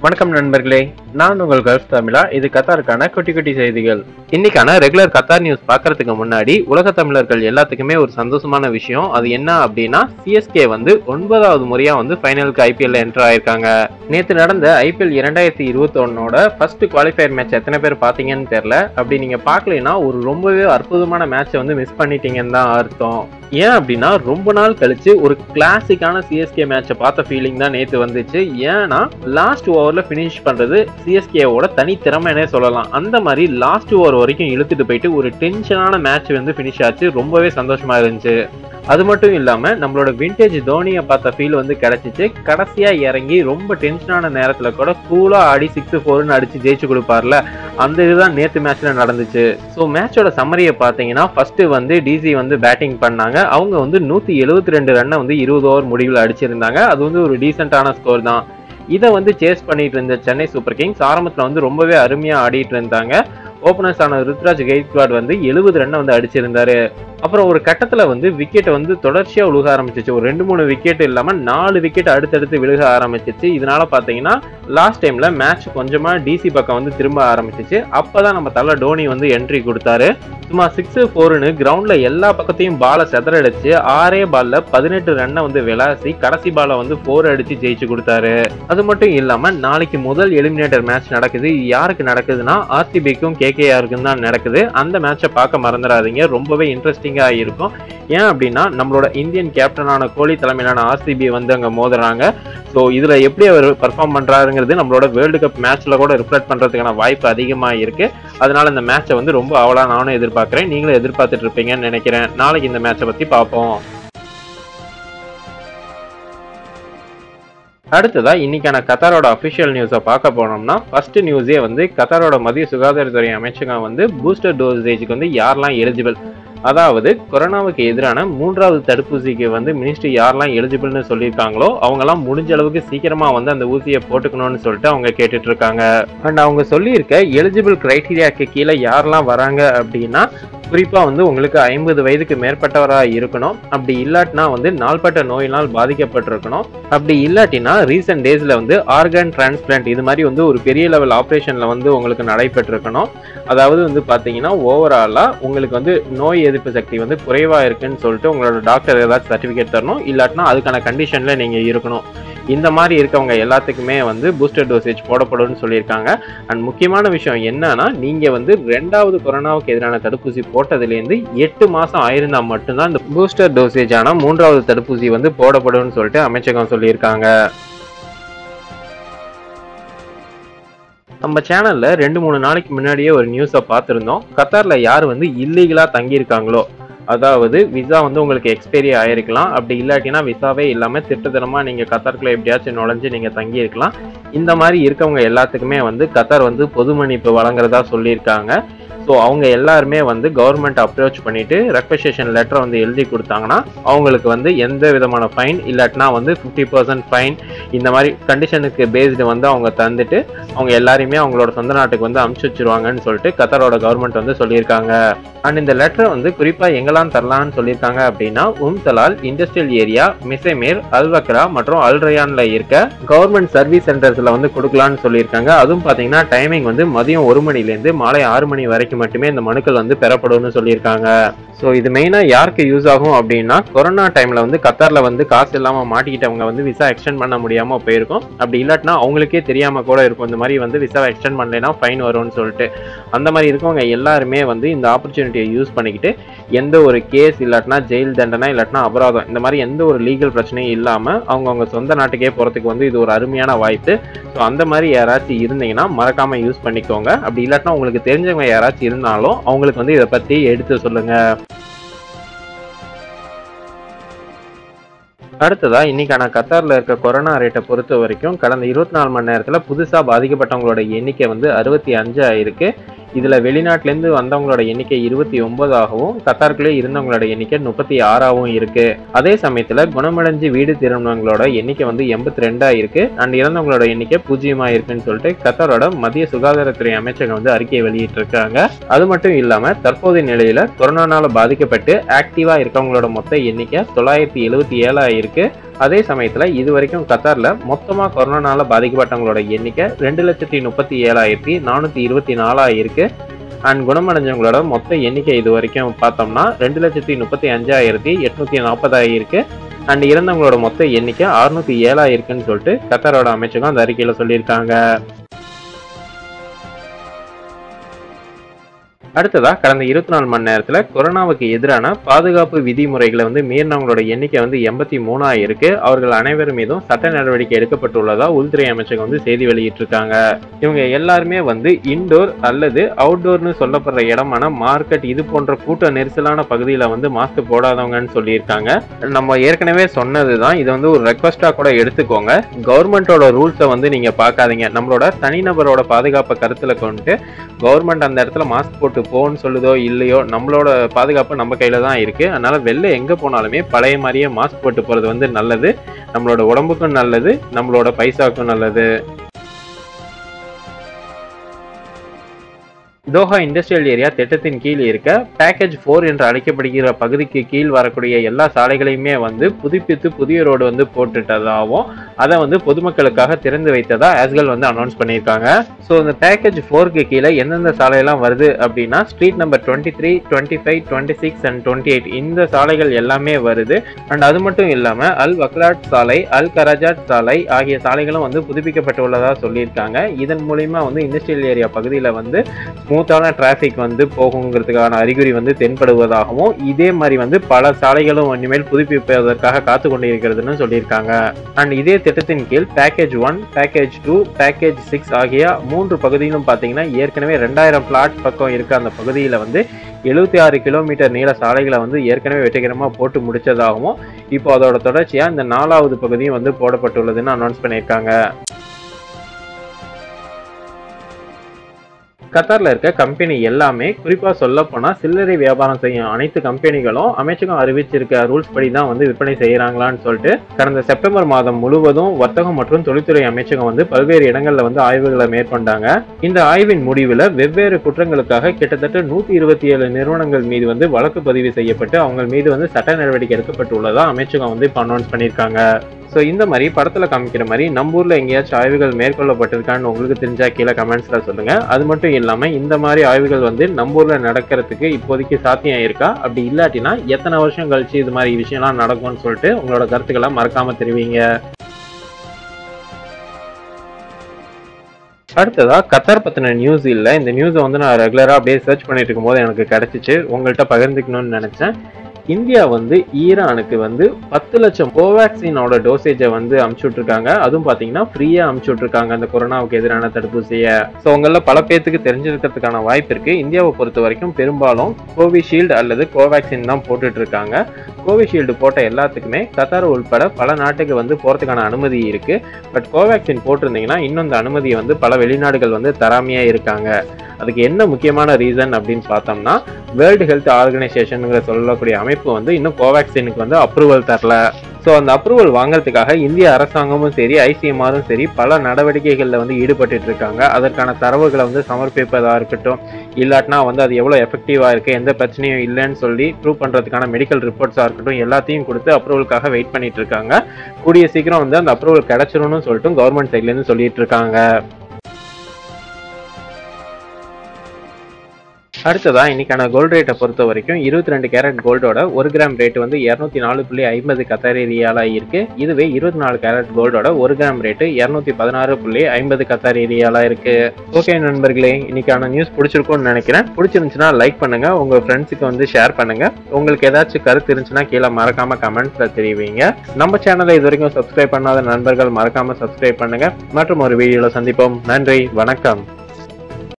வணக்கம் நண்பர்களே நான் உங்கள் கல்ஃப் தமிழா இது கத்தாருக்கான குட்டி குட்டி செய்திகள் இன்னைக்கான ரெகுலர் கத்தார் நியூஸ் பார்க்கறதுக்கு முன்னாடி உலக தமிழர்கள் எல்லாத்துக்குமே ஒரு சந்தோஷமான விஷயம் அது என்ன அப்படின்னா சிஎஸ்கே வந்து ஒன்பதாவது முறையா வந்து ஃபைனலுக்கு ஐபிஎல் என்டர் ஆயிருக்காங்க நேற்று நடந்த ஐபிஎல் இரண்டாயிரத்தி இருபத்தி ஒன்னோட ஃபர்ஸ்ட் குவாலிஃபயர் மேட்ச் எத்தனை பேர் பார்த்தீங்கன்னு தெரியல அப்படி நீங்க பார்க்கலைன்னா ஒரு ரொம்பவே அற்புதமான மேட்சை வந்து மிஸ் பண்ணிட்டீங்கன்னு தான் அர்த்தம் ஏன் அப்படின்னா ரொம்ப நாள் கழிச்சு ஒரு கிளாசிக்கான சிஎஸ்கே மேட்சை பார்த்த ஃபீலிங் தான் நேற்று வந்துச்சு ஏன்னா லாஸ்ட் ஓவரில் ஃபினிஷ் பண்ணுறது சிஎஸ்கேவோட தனித்திறமைனே சொல்லலாம் அந்த மாதிரி லாஸ்ட் ஓவர் வரைக்கும் இழுத்துட்டு போயிட்டு ஒரு டென்ஷனான மேட்ச் வந்து ஃபினிஷ் ஆச்சு ரொம்பவே சந்தோஷமா இருந்துச்சு அது மட்டும் இல்லாமல் நம்மளோட விண்டேஜ் தோனியை பார்த்த ஃபீல் வந்து கிடைச்சிச்சு கடைசியாக இறங்கி ரொம்ப டென்ஷனான நேரத்தில் கூட கூலாக ஆடி சிக்ஸ் ஃபோர்னு அடிச்சு ஜெயிச்சு கொடுப்பார்ல அந்த இதுதான் நேற்று மேட்ச்ல நடந்துச்சு ஸோ மேட்சோட சம்மரியை பார்த்தீங்கன்னா ஃபர்ஸ்ட் வந்து டிசி வந்து பேட்டிங் பண்ணாங்க அவங்க வந்து நூற்றி எழுபத்தி ரெண்டு ரன்னை வந்து இருபது ஓவர் முடிவில் அடிச்சிருந்தாங்க அது வந்து ஒரு டீசெண்டான ஸ்கோர் தான் இதை வந்து சேஸ் பண்ணிட்டு இருந்த சென்னை சூப்பர் கிங்ஸ் ஆரம்பத்தில் வந்து ரொம்பவே அருமையாக ஆடிட்டு இருந்தாங்க ஓப்பனர்ஸ் ஆன ருத்ராஜ் கெய்க்வாட் வந்து எழுபது ரன்னை வந்து அடிச்சிருந்தாரு அப்புறம் ஒரு கட்டத்தில் வந்து விக்கெட் வந்து தொடர்ச்சியாக விழுக ஆரம்பிச்சிச்சு ஒரு ரெண்டு மூணு விக்கெட் இல்லாமல் நாலு விக்கெட் அடுத்தடுத்து விழுக ஆரம்பிச்சிச்சு இதனால பார்த்தீங்கன்னா லாஸ்ட் டைமில் மேட்ச் கொஞ்சமாக டிசி பக்கம் வந்து திரும்ப ஆரம்பிச்சிச்சு அப்போ தான் நம்ம தலை டோனி வந்து என்ட்ரி கொடுத்தாரு சும்மா சிக்ஸ் ஃபோர்னு கிரவுண்டில் எல்லா பக்கத்தையும் பாலை செதறடிச்சு ஆறே பால்ல பதினெட்டு ரன்னை வந்து விளாசி கடைசி பாலை வந்து ஃபோர் அடிச்சு ஜெயிச்சு கொடுத்தாரு அது மட்டும் இல்லாமல் நாளைக்கு முதல் எலிமினேட்டர் மேட்ச் நடக்குது இது யாருக்கு நடக்குதுன்னா ஆர்சிபிக்கும் கேகேஆருக்கும் தான் நடக்குது அந்த மேட்சை பார்க்க மறந்துடாதீங்க ரொம்பவே இன்ட்ரெஸ்டிங்காக இருக்கும் ஏன் அப்படின்னா நம்மளோட இந்தியன் கேப்டனான கோலி தலைமையிலான ஆர்சிபி வந்து அங்கே மோதுறாங்க ஸோ இதில் எப்படி அவர் பர்ஃபார்ம் பண்ணுறாருங்கிறது நம்மளோட வேர்ல்டு கப் மேட்ச்சில் கூட ரிஃப்ளெக்ட் பண்ணுறதுக்கான வாய்ப்பு அதிகமாக இருக்கு அதனால இந்த மேட்சை வந்து ரொம்ப அவலா நானும் எதிர்பார்க்குறேன் நீங்களும் எதிர்பார்த்துட்டு இருப்பீங்கன்னு நினைக்கிறேன் நாளைக்கு இந்த மேட்சை பற்றி பார்ப்போம் அடுத்ததா இன்னைக்கான கத்தாரோட அஃபிஷியல் நியூஸை பார்க்க போனோம்னா ஃபர்ஸ்ட் நியூஸே வந்து கத்தாரோட மத்திய சுகாதாரத்துறை அமைச்சகம் வந்து பூஸ்டர் டோசேஜுக்கு வந்து யாரெல்லாம் எலிஜிபிள் அதாவது கொரோனாவுக்கு எதிரான மூன்றாவது தடுப்பூசிக்கு வந்து மினிஸ்ட்ரி யாரெல்லாம் எலிஜிபிள்னு சொல்லியிருக்காங்களோ அவங்கெல்லாம் முடிஞ்ச அளவுக்கு சீக்கிரமா வந்து அந்த ஊசியை போட்டுக்கணும்னு சொல்லிட்டு அவங்க கேட்டுட்டு இருக்காங்க அண்ட் அவங்க சொல்லியிருக்க எலிஜிபிள் கிரைட்டீரியாக்கு கீழே யாரெல்லாம் வராங்க அப்படின்னா குறிப்பா வந்து உங்களுக்கு ஐம்பது வயதுக்கு மேற்பட்டவராக இருக்கணும் அப்படி இல்லாட்டினா வந்து நாள்பட்ட நோயினால் பாதிக்கப்பட்டிருக்கணும் அப்படி இல்லாட்டினா ரீசெண்ட் டேஸ்ல வந்து ஆர்கன் டிரான்ஸ்பிளான்ட் இது மாதிரி வந்து ஒரு பெரிய லெவல் ஆப்ரேஷன்ல வந்து உங்களுக்கு நடைபெற்றிருக்கணும் அதாவது வந்து பாத்தீங்கன்னா ஓவராலா உங்களுக்கு வந்து நோய் எதிர்ப்பு சக்தி வந்து குறைவா இருக்குன்னு சொல்லிட்டு உங்களோட டாக்டர் ஏதாச்சும் சர்டிபிகேட் தரணும் இல்லாட்டினா அதுக்கான கண்டிஷன்ல நீங்க இருக்கணும் இந்த மாதிரி இருக்கவங்க எல்லாத்துக்குமே வந்து பூஸ்டர் டோசேஜ் போடப்படும்னு சொல்லியிருக்காங்க அண்ட் முக்கியமான விஷயம் என்னன்னா நீங்க வந்து ரெண்டாவது கொரோனாவுக்கு எதிரான தடுப்பூசி போட்டதுலேருந்து எட்டு மாசம் ஆயிருந்தா மட்டும்தான் இந்த பூஸ்டர் டோசேஜ் ஆன மூன்றாவது தடுப்பூசி வந்து போடப்படும்னு சொல்லிட்டு அமைச்சகம் சொல்லியிருக்காங்க நம்ம சேனல்ல ரெண்டு மூணு நாளைக்கு முன்னாடியே ஒரு நியூஸை பார்த்துருந்தோம் கத்தார்ல யார் வந்து இல்லீகலா தங்கியிருக்காங்களோ அதாவது விசா வந்து உங்களுக்கு எக்ஸ்பைரி ஆயிருக்கலாம் அப்படி இல்லாட்டினா விசாவே இல்லாமல் திட்டத்தனமாக நீங்கள் கத்தாருக்குள்ள எப்படியாச்சும் நுழைஞ்சு நீங்கள் தங்கியிருக்கலாம் இந்த மாதிரி இருக்கவங்க எல்லாத்துக்குமே வந்து கத்தார் வந்து பொது மன்னிப்பு வழங்குறதா சொல்லியிருக்காங்க ஸோ அவங்க எல்லாருமே வந்து கவர்மெண்ட் அப்ரோச் பண்ணிட்டு ரெக்வஸ்டேஷன் லெட்டரை வந்து எழுதி கொடுத்தாங்கன்னா அவங்களுக்கு வந்து எந்த விதமான ஃபைன் இல்லாட்டினா வந்து ஃபிஃப்டி பர்சன்ட் ஃபைன் இந்த மாதிரி கண்டிஷனுக்கு பேஸ்டு வந்து அவங்க தந்துட்டு அவங்க எல்லாரையுமே அவங்களோட சொந்த நாட்டுக்கு வந்து அமுச்சு வச்சிருவாங்கன்னு சொல்லிட்டு கத்தாரோட கவர்மெண்ட் வந்து சொல்லியிருக்காங்க அண்ட் இந்த லெட்டர் வந்து குறிப்பாக எங்கெல்லாம் தரலாம்னு சொல்லியிருக்காங்க அப்படின்னா உம்தலால் இண்டஸ்ட்ரியல் ஏரியா மிசைமேர் அல்வக்ரா மற்றும் அல்ரயான்ல இருக்க கவர்மெண்ட் சர்வீஸ் சென்டர்ஸ்ல வந்து கொடுக்கலாம்னு சொல்லியிருக்காங்க அதுவும் பார்த்தீங்கன்னா டைமிங் வந்து மதியம் ஒரு மணிலேருந்து மாலை ஆறு மணி வரைக்கும் மட்டுமே இந்த மனுக்கள் வந்து பெறப்படும்னு சொல்லியிருக்காங்க ஸோ இது மெயினாக யாருக்கு யூஸ் ஆகும் அப்படின்னா கொரோனா டைமில் வந்து கத்தாரில் வந்து காசு இல்லாமல் மாட்டிக்கிட்டவங்க வந்து விசா எக்ஸ்டெண்ட் பண்ண முடியாமல் போயிருக்கும் அப்படி இல்லாட்டினா அவங்களுக்கே தெரியாமல் கூட இருக்கும் இந்த மாதிரி வந்து விசாவை எக்ஸ்டெண்ட் பண்ணலைன்னா ஃபைன் வரும்னு சொல்லிட்டு அந்த மாதிரி இருக்கவங்க எல்லாருமே வந்து இந்த ஆப்பர்ச்சுனிட்டியை யூஸ் பண்ணிக்கிட்டு எந்த ஒரு கேஸ் இல்லாட்டினா ஜெயில் தண்டனை இல்லாட்டினா அபராதம் இந்த மாதிரி எந்த ஒரு லீகல் பிரச்சனையும் இல்லாமல் அவங்கவுங்க சொந்த நாட்டுக்கே போகிறதுக்கு வந்து இது ஒரு அருமையான வாய்ப்பு ஸோ அந்த மாதிரி யாராச்சும் இருந்தீங்கன்னா மறக்காமல் யூஸ் பண்ணிக்கோங்க அப்படி இல்லாட்டினா உங்களுக்கு தெரிஞ்சவங்க யாராச்சும் இருந்தாலும் அவங்களுக்கு வந்து இதை பற்றி எடுத்து சொல்லுங்கள் அடுத்ததா இன்னைக்கான கத்தார்ல இருக்க கொரோனா ரேட்டை பொறுத்த வரைக்கும் கடந்த இருபத்தி நாலு மணி நேரத்துல புதுசா பாதிக்கப்பட்டவங்களோட எண்ணிக்கை வந்து அறுபத்தி அஞ்சு ஆயிருக்கு இதுல வெளிநாட்டிலேருந்து வந்தவங்களோட எண்ணிக்கை இருபத்தி ஒன்பதாகவும் கத்தாருக்குள்ளே இருந்தவங்களோட எண்ணிக்கை முப்பத்தி ஆறாகவும் இருக்கு அதே சமயத்துல குணமடைஞ்சு வீடு திரும்பினவங்களோட எண்ணிக்கை வந்து எண்பத்தி ரெண்டா இருக்கு அண்ட் இறந்தவங்களோட எண்ணிக்கை பூஜ்ஜியமா இருக்குன்னு சொல்லிட்டு கத்தாரோட மத்திய சுகாதாரத்துறை அமைச்சகம் வந்து அறிக்கையை வெளியிட்டிருக்காங்க அது மட்டும் இல்லாம தற்போதைய நிலையில கொரோனானால பாதிக்கப்பட்டு ஆக்டிவா இருக்கவங்களோட மொத்த எண்ணிக்கை தொள்ளாயிரத்தி எழுபத்தி ஏழா இருக்கு அதே சமயத்துல இது வரைக்கும் கத்தார்ல மொத்தமா கொரோனால பாதிக்கப்பட்டவங்களோட எண்ணிக்கை ரெண்டு லட்சத்தி முப்பத்தி ஏழாயிரத்தி நானூத்தி இருபத்தி நாலாயிருக்கு அண்ட் குணமடைஞ்சவங்களோட மொத்த எண்ணிக்கை இது வரைக்கும் பார்த்தோம்னா ரெண்டு லட்சத்தி முப்பத்தி அஞ்சாயிரத்தி எட்நூத்தி நாற்பதாயிருக்கு அண்ட் இறந்தவங்களோட மொத்த எண்ணிக்கை அறுநூத்தி ஏழாயிருக்குன்னு சொல்லிட்டு கத்தாரோட அமைச்சகம் அந்த அறிக்கையில சொல்லியிருக்காங்க அடுத்ததா கடந்த இருபத்தி நாலு மணி நேரத்துல கொரோனாவுக்கு எதிரான பாதுகாப்பு விதிமுறைகளை வந்து மீறினவங்களோட எண்ணிக்கை வந்து எண்பத்தி மூணா இருக்கு அவர்கள் அனைவர் மீதும் சட்ட நடவடிக்கை எடுக்கப்பட்டுள்ளதா உள்துறை அமைச்சகம் வந்து செய்தி வெளியிட்டிருக்காங்க இவங்க எல்லாருமே வந்து இன்டோர் அல்லது அவுட்டோர்னு சொல்லப்படுற இடமான மார்க்கெட் இது போன்ற கூட்ட நெரிசலான பகுதியில வந்து மாஸ்க் போடாதவங்கன்னு சொல்லியிருக்காங்க நம்ம ஏற்கனவே சொன்னதுதான் இது வந்து ஒரு ரெக்வஸ்டா கூட எடுத்துக்கோங்க கவர்மெண்டோட ரூல்ஸை வந்து நீங்க பார்க்காதீங்க நம்மளோட தனிநபரோட பாதுகாப்பை கருத்துல கொண்டு கவர்மெண்ட் அந்த இடத்துல மாஸ்க் போட்டு போன்னு சொல்லுதோ இல்லையோ நம்மளோட பாதுகாப்பு நம்ம கையில தான் இருக்கு அதனால வெளில எங்க போனாலுமே பழைய மாதிரியே மாஸ்க் போட்டு போறது வந்து நல்லது நம்மளோட உடம்புக்கும் நல்லது நம்மளோட பைசாவுக்கும் நல்லது தோஹா இண்டஸ்ட்ரியல் ஏரியா திட்டத்தின் கீழ் இருக்க பேக்கேஜ் ஃபோர் என்று அழைக்கப்படுகிற பகுதிக்கு கீழ் வரக்கூடிய எல்லா சாலைகளையுமே வந்து புதுப்பித்து புதிய ரோடு வந்து போட்டுட்டதாகவும் அதை வந்து பொதுமக்களுக்காக திறந்து வைத்ததா ஆஸ்கல் வந்து அனௌன்ஸ் பண்ணியிருக்காங்க ஸோ இந்த பேக்கேஜ் ஃபோருக்கு கீழே எந்தெந்த சாலையெல்லாம் வருது அப்படின்னா street number twenty three twenty five twenty six and twenty eight இந்த சாலைகள் எல்லாமே வருது அண்ட் அது மட்டும் இல்லாமல் அல் வக்லாட் சாலை அல் கராஜாட் சாலை ஆகிய சாலைகளும் வந்து புதுப்பிக்கப்பட்டுள்ளதா சொல்லியிருக்காங்க இதன் மூலியமா வந்து இண்டஸ்ட்ரியல் ஏரியா பகுதியில் வந்து ஸ்மூத்தான டிராஃபிக் வந்து போகுங்கிறதுக்கான அறிகுறி வந்து தென்படுவதாகவும் இதே மாதிரி வந்து பல சாலைகளும் இனிமேல் புதுப்பிப்பதற்காக காத்து கொண்டிருக்கிறதுன்னு சொல்லியிருக்காங்க அண்ட் இதே திட்டத்தின் கீழ் package one package two package six ஆகிய மூன்று பகுதியிலும் பார்த்தீங்கன்னா ஏற்கனவே ரெண்டாயிரம் பிளாட் பக்கம் இருக்க அந்த பகுதியில் வந்து எழுபத்தி ஆறு கிலோமீட்டர் நீள சாலைகளை வந்து ஏற்கனவே வெற்றிகரமாக போட்டு முடிச்சதாகவும் இப்போ அதோட தொடர்ச்சியாக இந்த நாலாவது பகுதியும் வந்து போடப்பட்டுள்ளதுன்னு அனௌன்ஸ் பண்ணியிருக்காங்க கத்தார்ல இருக்க கம்பெனி எல்லாமே குறிப்பா சொல்ல போனா சில்லறை வியாபாரம் செய்யும் அனைத்து கம்பெனிகளும் அமைச்சகம் அறிவிச்சிருக்க ரூல்ஸ் படி தான் வந்து விற்பனை செய்யறாங்களான்னு சொல்லிட்டு கடந்த செப்டம்பர் மாதம் முழுவதும் வர்த்தகம் மற்றும் தொழில்துறை அமைச்சகம் வந்து பல்வேறு இடங்கள்ல வந்து ஆய்வுகளை மேற்கொண்டாங்க இந்த ஆய்வின் முடிவுல வெவ்வேறு குற்றங்களுக்காக கிட்டத்தட்ட நூத்தி இருபத்தி ஏழு நிறுவனங்கள் மீது வந்து வழக்கு பதிவு செய்யப்பட்டு அவங்க மீது வந்து சட்ட நடவடிக்கை எடுக்கப்பட்டுள்ளதா அமைச்சகம் வந்து இப்போ அனௌன்ஸ் பண்ணியிருக்காங்க ஸோ இந்த மாதிரி படத்தில் காமிக்கிற மாதிரி நம்ம ஊரில் எங்கேயாச்சும் ஆய்வுகள் மேற்கொள்ளப்பட்டிருக்கான்னு உங்களுக்கு தெரிஞ்சா கீழே கமெண்ட்ஸில் சொல்லுங்கள் அது மட்டும் இல்லாமல் இந்த மாதிரி ஆய்வுகள் வந்து நம்ம ஊரில் நடக்கிறதுக்கு இப்போதைக்கு சாத்தியம் இருக்கா அப்படி இல்லாட்டினா எத்தனை வருஷம் கழிச்சு இது மாதிரி விஷயம்லாம் நடக்கும்னு சொல்லிட்டு உங்களோட கருத்துக்களை மறக்காம தெரிவிங்க அடுத்ததா கத்தார் பத்தின நியூஸ் இல்லை இந்த நியூஸை வந்து நான் ரெகுலராக அப்படியே சர்ச் பண்ணிட்டு இருக்கும்போது எனக்கு கிடைச்சிச்சு உங்கள்கிட்ட பகிர்ந்துக்கணும்னு நினைச்சேன் இந்தியா வந்து ஈரானுக்கு வந்து பத்து லட்சம் கோவேக்சினோட டோசேஜை வந்து அமுச்சு விட்டுருக்காங்க அதுவும் பார்த்தீங்கன்னா ஃப்ரீயாக அமுச்சு விட்டுருக்காங்க அந்த கொரோனாவுக்கு எதிரான தடுப்பூசியை ஸோ உங்களில் பல பேர்த்துக்கு தெரிஞ்சிருக்கிறதுக்கான வாய்ப்பு இருக்கு இந்தியாவை பொறுத்த வரைக்கும் பெரும்பாலும் கோவிஷீல்டு அல்லது கோவேக்சின் தான் போட்டுட்டு இருக்காங்க கோவிஷீல்டு போட்ட எல்லாத்துக்குமே கத்தார் உள்பட பல நாட்டுக்கு வந்து போகிறதுக்கான அனுமதி இருக்கு பட் கோவேக்சின் போட்டிருந்தீங்கன்னா இன்னும் இந்த அனுமதியை வந்து பல வெளிநாடுகள் வந்து தராமையே இருக்காங்க அதுக்கு என்ன முக்கியமான ரீசன் அப்படின்னு பார்த்தோம்னா வேர்ல்டு ஹெல்த் ஆர்கனைசேஷனுங்கிற சொல்லக்கூடிய அமைப்பு வந்து இன்னும் கோவேக்சினுக்கு வந்து அப்ரூவல் தரல ஸோ அந்த அப்ரூவல் வாங்குறதுக்காக இந்திய அரசாங்கமும் சரி ஐசிஎம்ஆரும் சரி பல நடவடிக்கைகளில் வந்து ஈடுபட்டு இருக்காங்க அதற்கான தரவுகளை வந்து சமர்ப்பிப்பதாக இருக்கட்டும் இல்லாட்டினா வந்து அது எவ்வளோ எஃபெக்டிவாக இருக்குது எந்த பிரச்சனையும் இல்லைன்னு சொல்லி ப்ரூவ் பண்ணுறதுக்கான மெடிக்கல் ரிப்போர்ட்ஸாக இருக்கட்டும் எல்லாத்தையும் கொடுத்து அப்ரூவலுக்காக வெயிட் பண்ணிட்டு இருக்காங்க கூடிய சீக்கிரம் வந்து அந்த அப்ரூவல் கிடைச்சிரும்னு சொல்லிட்டு கவர்மெண்ட் சைட்லேருந்து சொல்லிட்டு இருக்காங்க அடுத்ததா இன்னைக்கான கோல்டு ரேட்டை பொறுத்த வரைக்கும் இருபத்தி ரெண்டு கேரட் கோல்டோட ஒரு கிராம் ரேட் வந்து இரநூத்தி நாலு புள்ளி ஐம்பது கத்தாரி ரியாலா இருக்கு இதுவே இருபத்தி நாலு கேரட் கோல்டோட ஒரு கிராம் ரேட்டு இரநூத்தி பதினாறு புள்ளி ஐம்பது கத்தாரி ரியாலா இருக்கு ஓகே நண்பர்களே இன்னைக்கான நியூஸ் பிடிச்சிருக்கும்னு நினைக்கிறேன் பிடிச்சிருந்துச்சுன்னா லைக் பண்ணுங்க உங்க ஃப்ரெண்ட்ஸுக்கு வந்து ஷேர் பண்ணுங்க உங்களுக்கு ஏதாச்சும் கருத்து இருந்துச்சுன்னா கீழே மறக்காம கமெண்ட்ஸ்ல தெரிவிங்க நம்ம சேனலை இது வரைக்கும் சப்ஸ்கிரைப் பண்ணாத நண்பர்கள் மறக்காம சப்ஸ்கிரைப் பண்ணுங்க மற்றும் ஒரு வீடியோல சந்திப்போம் நன்றி வணக்கம்